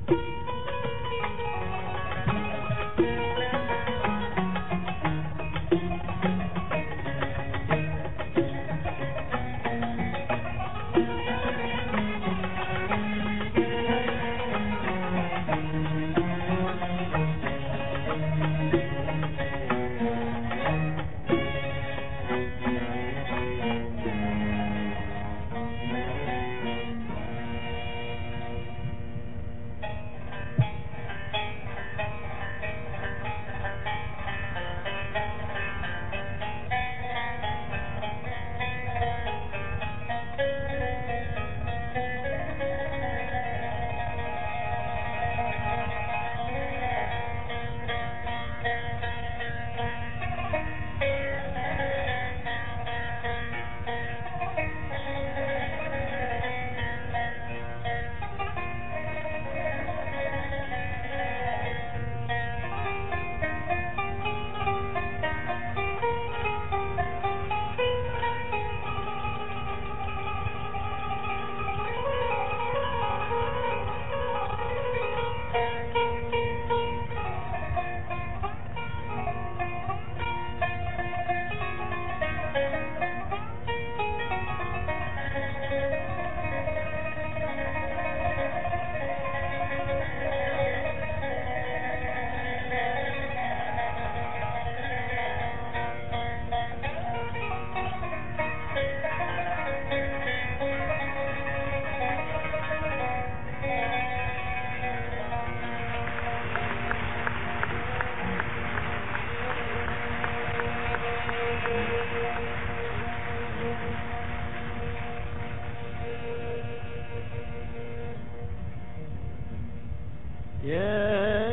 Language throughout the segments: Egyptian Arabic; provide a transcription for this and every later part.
يا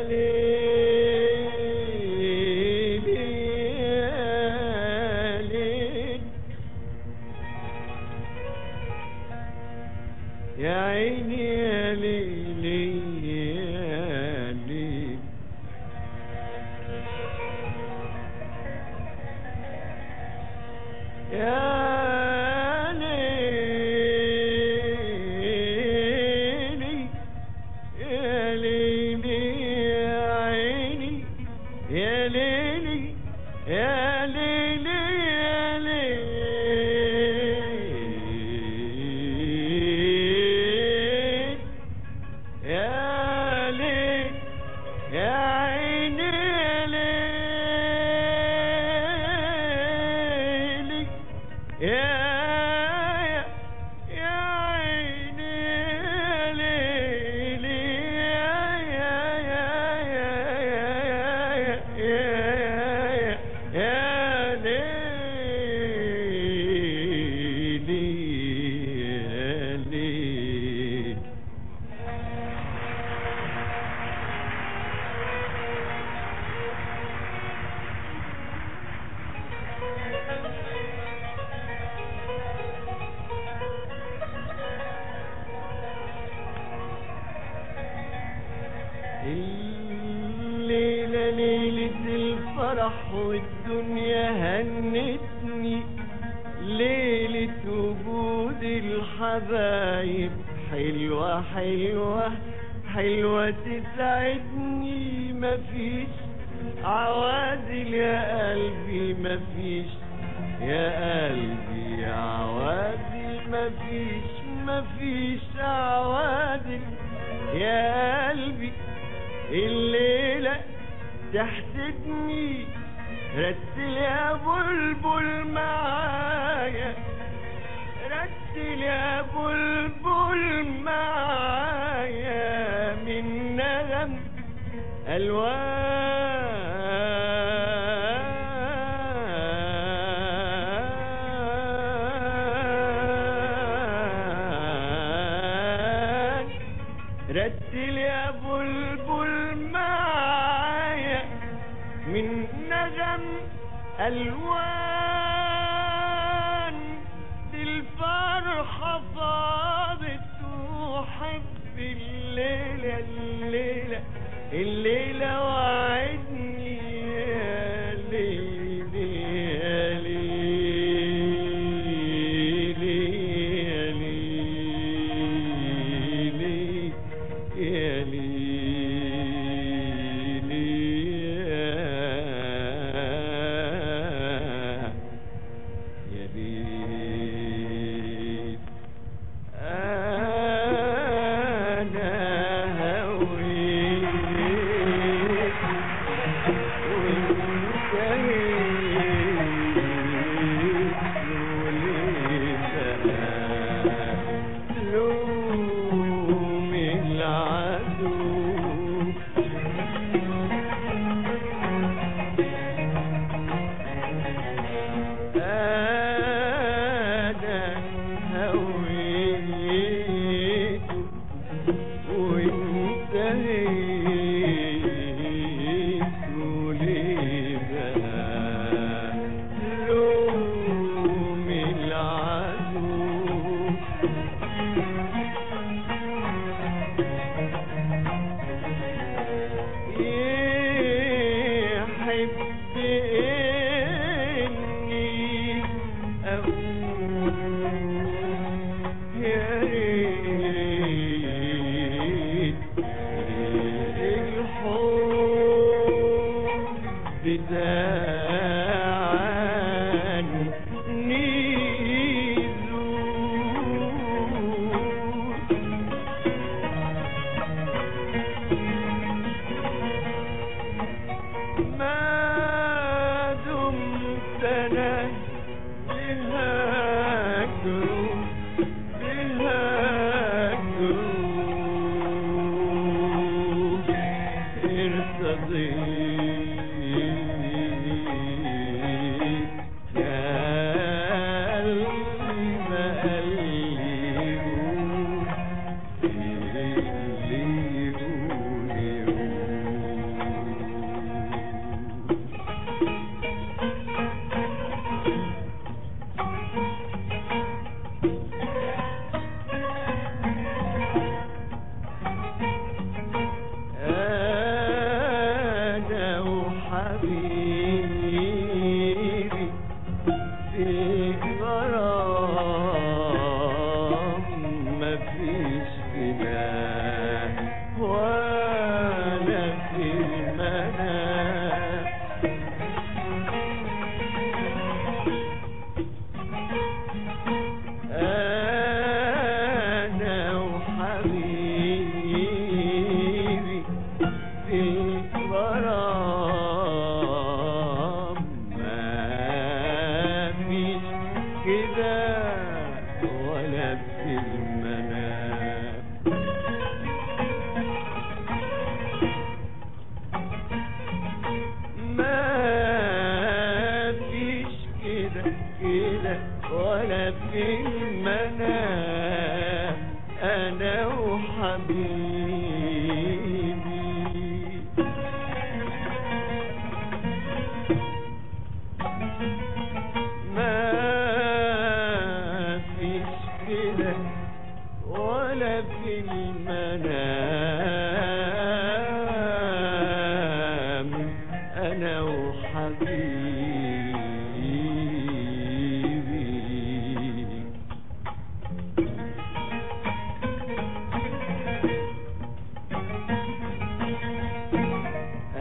ليل يا ليل يا عيني يا ليل يا ليل يا ليلي يا ليلي يا عيني يا ليلي يا ليلي يا ليل يا ليل يا عيني يا ليلي يا يا يا عيني يا ليلي يا يا يا يا يا يا يا ليلي يا ليل الليلة ليلة الفرح والدنيا هنتني ليلة وجود الحبايب حلوة حلوة حلوة تسعدني مفيش عوازل يا قلبي مفيش يا قلبي عوازل مفيش مفيش عوازل يا قلبي الليلة تحسدني رتل يا بلبل معايا رتل يا بلبل معايا من نغم ألوان رتل يا بلبل معايا من نغم ألوان دي الفرحة فاضت وحب الليلة الليلة الليلة وعدني يا ليلي يا ليلي يا ليلي يا ليلي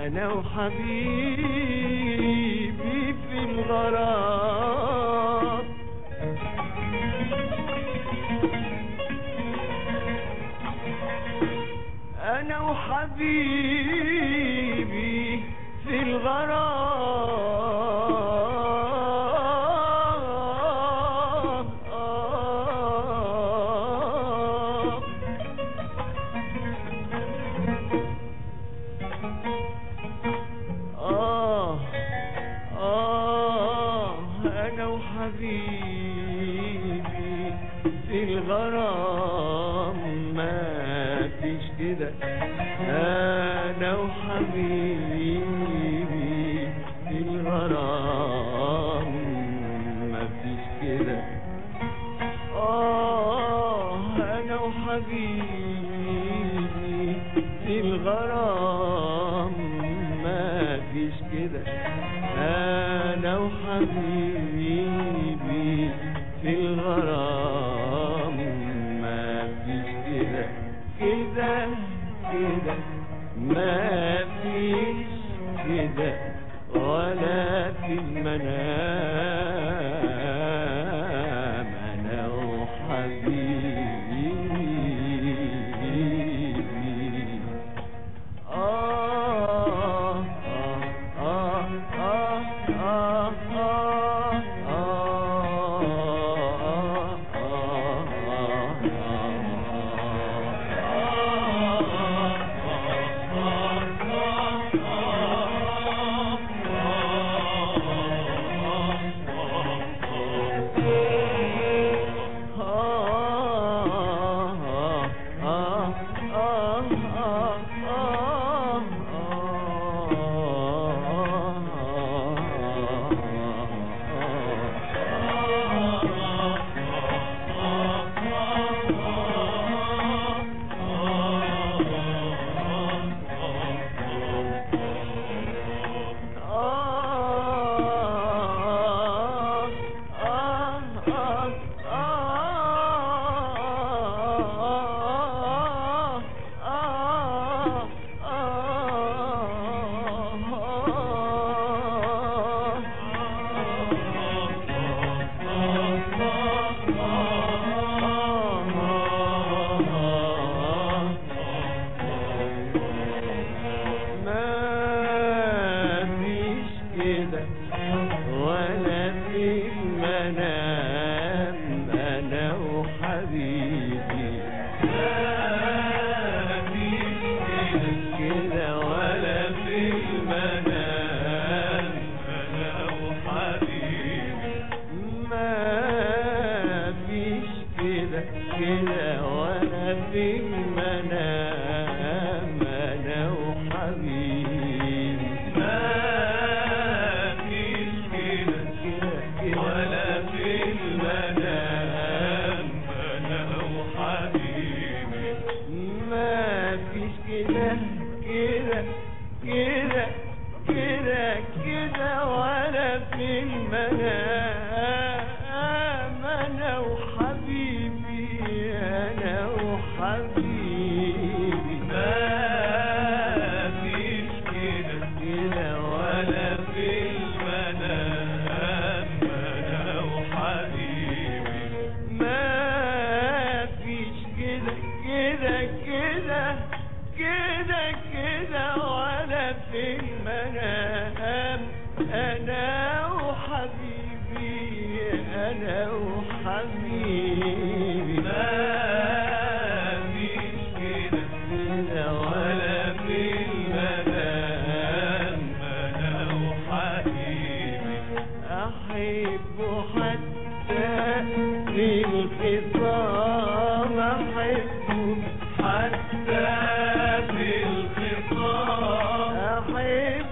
أنا وحبيبي في الغرام أنا وحبيبي في الغرام آه آه أنا وحبيبي في الغرام ما فيش كده أنا وحبيبي في الغرام ما فيش كده آه أنا وحبيبي في الغرام ما فيش كده أنا وحبيبي في الغرام ما فيش كده كده كده ما فيش كده ولا في المنام أنا وحبيبي آه آه آه آه آه ما فيش كده ولا في المنام انا وحبيبي ما فيش كده ولا في المنام انا وحبيبي ما فيش كده كده ولا في المنام انا وحبيبي ما فيش كده كده ولا في المنام انا وحبيبي ما فيش كده كده كده كده كده ولا في المنام انا وحبيبي انا وحبيبي ما فيش كده كده ولا في المنام انا وحبيبي ما فيش كده كده كده كده كده ولا في المنام انا وحبيبي انا وحبيبي ما فيش كده كده ولا في المنام انا وحبيبي احبه حتى في الخصام احبه حتى في الخصام احبه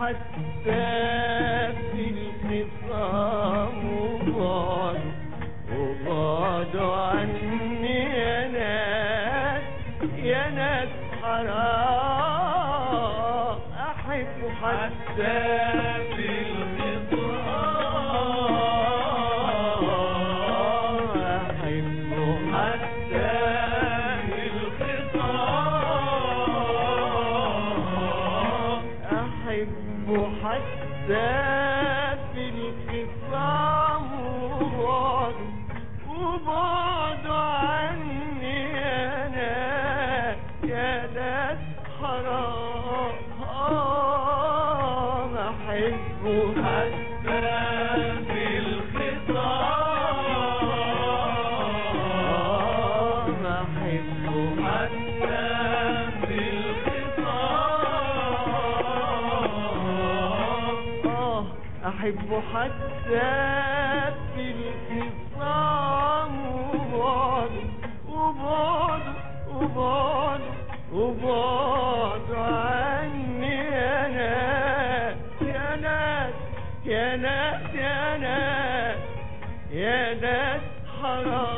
حتى في الخصام وبعد وبعد عني يا ناس يا ناس حرام أحب حتى في الخصام أحب حتى في الخصام أحب حتى في الخصام وبعد وبعد عني أنا يا ناس حرام أحب حتى في الخصام أحب حتى في الخصام آه أحب حتى في الخصام وبعد وبعد وبعد وبعد عني يا ناس يا ناس يا ناس يا ناس يا ناس حرام